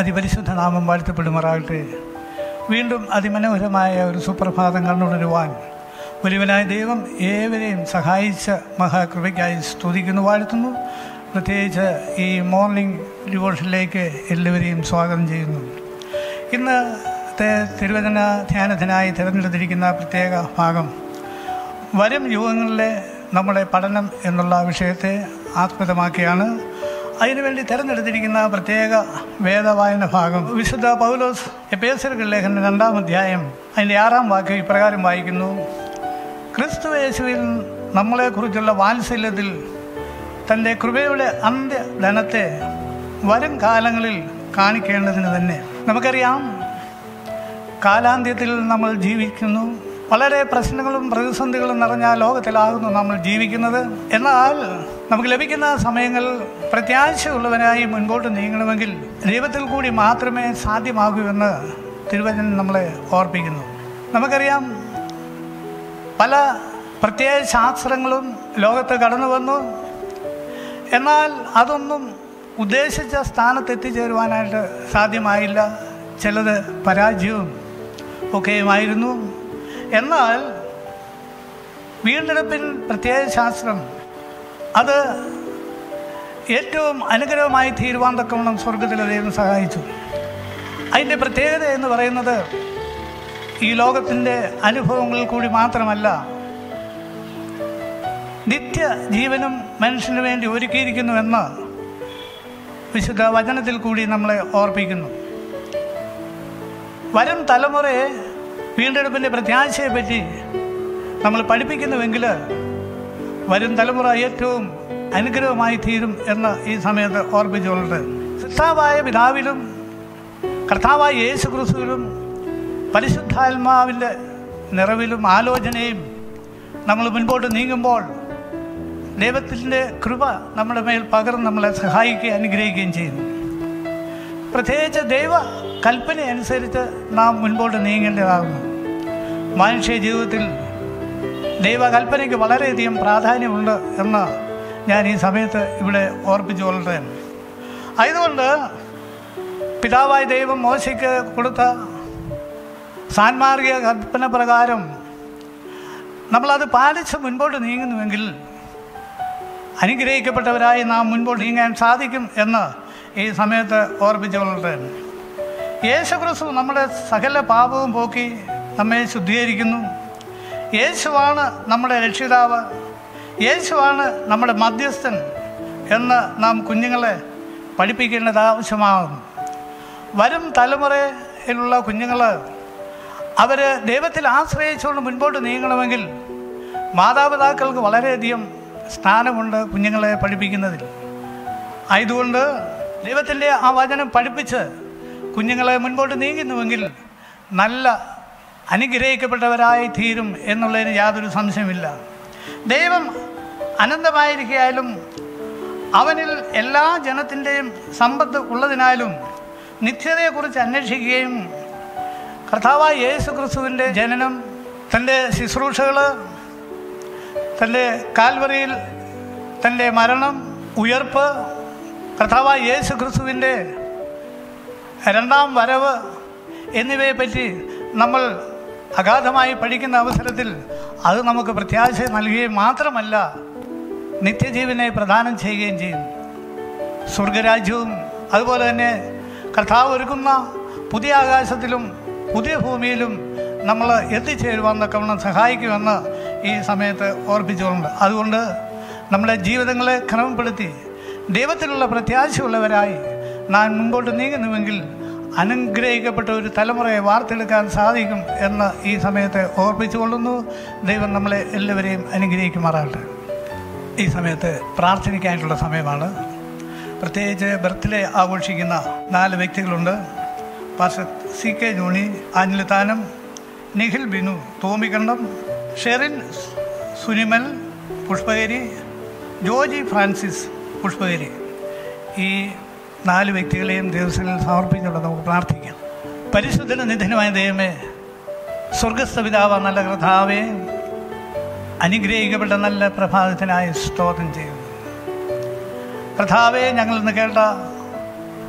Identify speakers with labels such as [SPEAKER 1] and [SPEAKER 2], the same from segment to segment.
[SPEAKER 1] അതിപരിശുദ്ധ നാമം വാഴ്ത്തപ്പെടുമാറാകട്ടെ വീണ്ടും അതിമനോഹരമായ ഒരു സുപ്രഭാതം കണ്ടുണരുവാൻ ഒരുവനായ ദൈവം ഏവരെയും സഹായിച്ച മഹാകൃപയ്ക്കായി സ്തുതിക്കുന്നു വാഴ്ത്തുന്നു പ്രത്യേകിച്ച് ഈ മോർണിംഗ് ഡിവോഷനിലേക്ക് എല്ലാവരെയും സ്വാഗതം ചെയ്യുന്നു ഇന്നത്തെ തിരുവചന ധ്യാനത്തിനായി തിരഞ്ഞെടുത്തിരിക്കുന്ന പ്രത്യേക ഭാഗം വരും യുഗങ്ങളിലെ നമ്മുടെ പഠനം എന്നുള്ള വിഷയത്തെ ആസ്പദമാക്കിയാണ് അതിനുവേണ്ടി തിരഞ്ഞെടുത്തിരിക്കുന്ന പ്രത്യേക വേദവായന ഭാഗം വിശുദ്ധ പൗലോസ് എപ്പേസർക്ക് ലേഖന രണ്ടാം അധ്യായം അതിൻ്റെ ആറാം വാക്യം ഇപ്രകാരം വായിക്കുന്നു ക്രിസ്തു യേശുവിൽ നമ്മളെക്കുറിച്ചുള്ള വാത്സല്യത്തിൽ തൻ്റെ കൃപയുടെ അന്ത്യധനത്തെ വരും കാലങ്ങളിൽ കാണിക്കേണ്ടതിന് തന്നെ നമുക്കറിയാം കാലാന്ത്യത്തിൽ നമ്മൾ ജീവിക്കുന്നു വളരെ പ്രശ്നങ്ങളും പ്രതിസന്ധികളും നിറഞ്ഞ ലോകത്തിലാകുന്നു നമ്മൾ ജീവിക്കുന്നത് എന്നാൽ നമുക്ക് ലഭിക്കുന്ന സമയങ്ങൾ പ്രത്യാശയുള്ളവനായി മുൻപോട്ട് നീങ്ങണമെങ്കിൽ ദൈവത്തിൽ കൂടി മാത്രമേ സാധ്യമാകൂ എന്ന് തിരുവചനം നമ്മളെ ഓർപ്പിക്കുന്നു നമുക്കറിയാം പല പ്രത്യേക ശാസ്ത്രങ്ങളും ലോകത്ത് കടന്നു വന്നു എന്നാൽ അതൊന്നും ഉദ്ദേശിച്ച സ്ഥാനത്ത് എത്തിച്ചേരുവാനായിട്ട് സാധ്യമായില്ല ചിലത് പരാജയവും ഒക്കെയുമായിരുന്നു എന്നാൽ വീണ്ടെടുപ്പിൻ പ്രത്യേക ശാസ്ത്രം അത് ഏറ്റവും അനുഗ്രഹമായി തീരുവാൻ തക്കവണ്ണം സ്വർഗത്തിലെ ദൈവം സഹായിച്ചു അതിൻ്റെ പ്രത്യേകത എന്ന് പറയുന്നത് ഈ ലോകത്തിൻ്റെ അനുഭവങ്ങളിൽ കൂടി മാത്രമല്ല നിത്യ ജീവനും മനുഷ്യന് വേണ്ടി ഒരുക്കിയിരിക്കുന്നുവെന്ന് വിശുദ്ധ വചനത്തിൽ കൂടി നമ്മളെ ഓർപ്പിക്കുന്നു വരും തലമുറയെ വീണ്ടെടുപ്പിൻ്റെ പ്രത്യാശയെപ്പറ്റി നമ്മൾ പഠിപ്പിക്കുന്നുവെങ്കിൽ വരും തലമുറ ഏറ്റവും അനുഗ്രഹമായി തീരും എന്ന് ഈ സമയത്ത് ഓർപ്പിച്ചുകൊണ്ട് സിദ്ധാവായ പിതാവിലും കർത്താവായ യേശു ക്രിസ്തുവിലും പരിശുദ്ധാത്മാവിൻ്റെ നിറവിലും ആലോചനയും നമ്മൾ മുൻപോട്ട് നീങ്ങുമ്പോൾ ദൈവത്തിൻ്റെ കൃപ നമ്മുടെ മേൽ പകർന്ന് നമ്മളെ സഹായിക്കുകയും അനുഗ്രഹിക്കുകയും ചെയ്യുന്നു പ്രത്യേകിച്ച് ദൈവ കൽപ്പന അനുസരിച്ച് നാം മുൻപോട്ട് നീങ്ങേണ്ടതാകുന്നു മനുഷ്യ ജീവിതത്തിൽ ദൈവകൽപ്പനയ്ക്ക് വളരെയധികം പ്രാധാന്യമുണ്ട് എന്ന് ഞാൻ ഈ സമയത്ത് ഇവിടെ ഓർപ്പിച്ചു കൊള്ളട്ടെ ആയതുകൊണ്ട് പിതാവായ ദൈവം മോശയ്ക്ക് കൊടുത്ത സാൻമാർഗിക കൽപ്പന പ്രകാരം നമ്മളത് പാലിച്ച് മുൻപോട്ട് നീങ്ങുന്നുവെങ്കിൽ അനുഗ്രഹിക്കപ്പെട്ടവരായി നാം മുൻപോട്ട് നീങ്ങാൻ സാധിക്കും എന്ന് ഈ സമയത്ത് ഓർപ്പിച്ചുകൊള്ളട്ടെ യേശുക്രിസ്തു നമ്മുടെ സകല പാപവും പോക്കി നമ്മെ ശുദ്ധീകരിക്കുന്നു യേശുവാണ് നമ്മുടെ രക്ഷിതാവ് യേശുവാണ് നമ്മുടെ മധ്യസ്ഥൻ എന്ന് നാം കുഞ്ഞുങ്ങളെ പഠിപ്പിക്കേണ്ടത് ആവശ്യമാകുന്നു വരും തലമുറയിലുള്ള കുഞ്ഞുങ്ങൾ അവർ ദൈവത്തിൽ ആശ്രയിച്ചുകൊണ്ട് മുൻപോട്ട് നീങ്ങണമെങ്കിൽ മാതാപിതാക്കൾക്ക് വളരെയധികം സ്ഥാനമുണ്ട് കുഞ്ഞുങ്ങളെ പഠിപ്പിക്കുന്നതിൽ ആയതുകൊണ്ട് ദൈവത്തിൻ്റെ ആ വചനം പഠിപ്പിച്ച് കുഞ്ഞുങ്ങളെ മുൻപോട്ട് നീങ്ങുന്നുവെങ്കിൽ നല്ല അനുഗ്രഹിക്കപ്പെട്ടവരായി തീരും എന്നുള്ളതിന് യാതൊരു സംശയമില്ല ദൈവം അനന്തമായിരിക്കായാലും അവനിൽ എല്ലാ ജനത്തിൻ്റെയും സമ്പത്ത് ഉള്ളതിനാലും നിത്യതയെക്കുറിച്ച് അന്വേഷിക്കുകയും കർത്താവായ യേശു ക്രിസ്തുവിൻ്റെ ജനനം തൻ്റെ ശുശ്രൂഷകൾ തൻ്റെ കാൽവറിയിൽ തൻ്റെ മരണം ഉയർപ്പ് കർത്താവായ യേശു ക്രിസ്തുവിൻ്റെ രണ്ടാം വരവ് എന്നിവയെപ്പറ്റി നമ്മൾ അഗാധമായി പഠിക്കുന്ന അവസരത്തിൽ അത് നമുക്ക് പ്രത്യാശ നൽകുകയും മാത്രമല്ല നിത്യജീവനെ പ്രദാനം ചെയ്യുകയും ചെയ്യും സ്വർഗരാജ്യവും അതുപോലെ തന്നെ കർത്താവ് ഒരുക്കുന്ന പുതിയ ആകാശത്തിലും പുതിയ ഭൂമിയിലും നമ്മൾ എത്തിച്ചേരുവാൻ തക്കവണ്ണം സഹായിക്കുമെന്ന് ഈ സമയത്ത് ഓർപ്പിച്ചുകൊണ്ട് അതുകൊണ്ട് നമ്മുടെ ജീവിതങ്ങളെ ക്രമപ്പെടുത്തി ദൈവത്തിലുള്ള പ്രത്യാശയുള്ളവരായി നാം മുമ്പോട്ട് നീങ്ങുന്നുവെങ്കിൽ അനുഗ്രഹിക്കപ്പെട്ട ഒരു തലമുറയെ വാർത്തെടുക്കാൻ സാധിക്കും എന്ന് ഈ സമയത്ത് ഓർപ്പിച്ചുകൊള്ളുന്നു ദൈവം നമ്മളെ എല്ലാവരെയും അനുഗ്രഹിക്കുമാറാകട്ടെ ഈ സമയത്ത് പ്രാർത്ഥനയ്ക്കായിട്ടുള്ള സമയമാണ് പ്രത്യേകിച്ച് ബർത്ത്ഡേ ആഘോഷിക്കുന്ന നാല് വ്യക്തികളുണ്ട് Parsha C K Johnny Anjilithanam Nikhil Binu Thomikandam Sherin Sunimal Pushpagiri Joji Francis Pushpagiri ഈ നാല് വ്യക്തികളെയും ദിവസങ്ങളിൽ സമർപ്പിച്ചുകൊണ്ട് നമുക്ക് പ്രാർത്ഥിക്കാം പരിശുദ്ധന നിധനമായ ദൈവമേ സ്വർഗസ്ഥ പിതാവ നല്ല കർത്താവേ അനുഗ്രഹിക്കപ്പെട്ട നല്ല പ്രഭാതത്തിനായി സ്തോത്രം ചെയ്യുന്നു കർത്താവെ ഞങ്ങൾ ഇന്ന് കേട്ട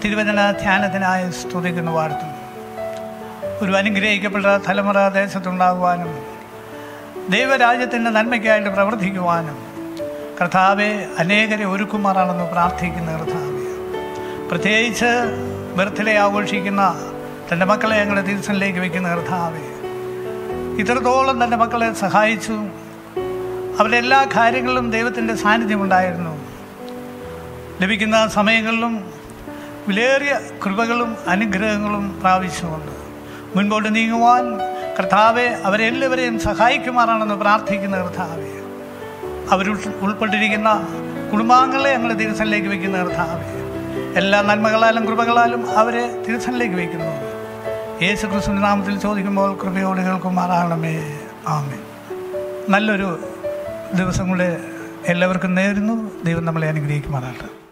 [SPEAKER 1] തിരുവചന ധ്യാനത്തിനായി സ്തുതിക്കുന്നു വാഴ്ത്തുന്നു ഒരു അനുഗ്രഹിക്കപ്പെട്ട തലമുറ ദേശത്തുണ്ടാകുവാനും ദൈവരാജ്യത്തിൻ്റെ നന്മയ്ക്കായിട്ട് പ്രവർത്തിക്കുവാനും കർത്താവെ അനേകരെ ഒരുക്കുമാറാണെന്ന് പ്രാർത്ഥിക്കുന്ന കർത്താവെ പ്രത്യേകിച്ച് ബർത്ത്ഡേ ആഘോഷിക്കുന്ന തൻ്റെ മക്കളെ ഞങ്ങളുടെ ദിവസത്തിലേക്ക് വയ്ക്കുന്ന കർത്താവെ ഇത്രത്തോളം തൻ്റെ മക്കളെ സഹായിച്ചു അവരുടെ എല്ലാ കാര്യങ്ങളിലും ദൈവത്തിൻ്റെ സാന്നിധ്യമുണ്ടായിരുന്നു ലഭിക്കുന്ന സമയങ്ങളിലും വിലേറിയ കൃപകളും അനുഗ്രഹങ്ങളും പ്രാപിച്ചുകൊണ്ട് മുൻപോട്ട് നീങ്ങുവാൻ കർത്താവെ അവരെല്ലാവരെയും സഹായിക്കുമാറാണെന്ന് പ്രാർത്ഥിക്കുന്ന കർത്താവെ അവർ ഉൾപ്പെട്ടിരിക്കുന്ന കുടുംബാംഗങ്ങളെ ഞങ്ങളുടെ ദിവസത്തിലേക്ക് വയ്ക്കുന്ന കർത്താവെ എല്ലാ നന്മകളാലും കൃപകളാലും അവരെ ദിവസത്തിലേക്ക് വയ്ക്കുന്നു യേശു ക്രിസ്തുവിൻ്റെ നാമത്തിൽ ചോദിക്കുമ്പോൾ കൃപയോട് കേൾക്കുമാറാണമേ ആമേ നല്ലൊരു ദിവസം കൂടെ എല്ലാവർക്കും നേരുന്നു ദൈവം നമ്മളെ അനുഗ്രഹിക്കുമാറാട്ടെ